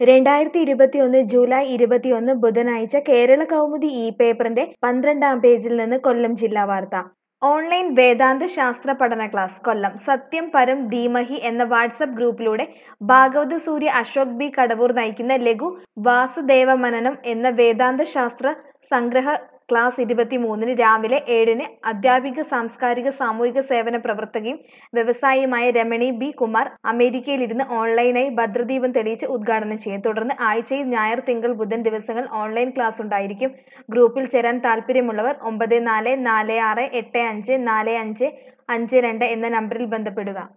രണ്ടായിരത്തി ഇരുപത്തിയൊന്ന് ജൂലൈ ഇരുപത്തിയൊന്ന് ബുധനാഴ്ച കേരള കൗമുദി ഇ പേപ്പറിന്റെ പന്ത്രണ്ടാം പേജിൽ നിന്ന് കൊല്ലം ജില്ലാ വാർത്ത ഓൺലൈൻ വേദാന്ത ശാസ്ത്ര പഠന ക്ലാസ് കൊല്ലം സത്യം പരം ധീമഹി എന്ന വാട്സപ്പ് ഗ്രൂപ്പിലൂടെ ഭാഗവത സൂര്യ അശോക് ബി കടവൂർ നയിക്കുന്ന ലഘു വാസുദേവ മനനം എന്ന വേദാന്ത ശാസ്ത്ര സംഗ്രഹ ക്ലാസ് ഇരുപത്തിമൂന്നിന് രാവിലെ ഏഴിന് അധ്യാപിക സാംസ്കാരിക സാമൂഹിക സേവന പ്രവർത്തകയും വ്യവസായിയുമായ രമണി ബി കുമാർ അമേരിക്കയിലിരുന്ന് ഓൺലൈനായി ഭദ്രദീപം തെളിയിച്ച് ഉദ്ഘാടനം ചെയ്യും തുടർന്ന് ആഴ്ചയിൽ ഞായർ തിങ്കൾ ബുധൻ ദിവസങ്ങൾ ഓൺലൈൻ ക്ലാസ് ഉണ്ടായിരിക്കും ഗ്രൂപ്പിൽ ചേരാൻ താല്പര്യമുള്ളവർ ഒമ്പത് നാല് നാല് ആറ് എട്ട് അഞ്ച് നാല് അഞ്ച് അഞ്ച് രണ്ട് എന്ന നമ്പറിൽ ബന്ധപ്പെടുക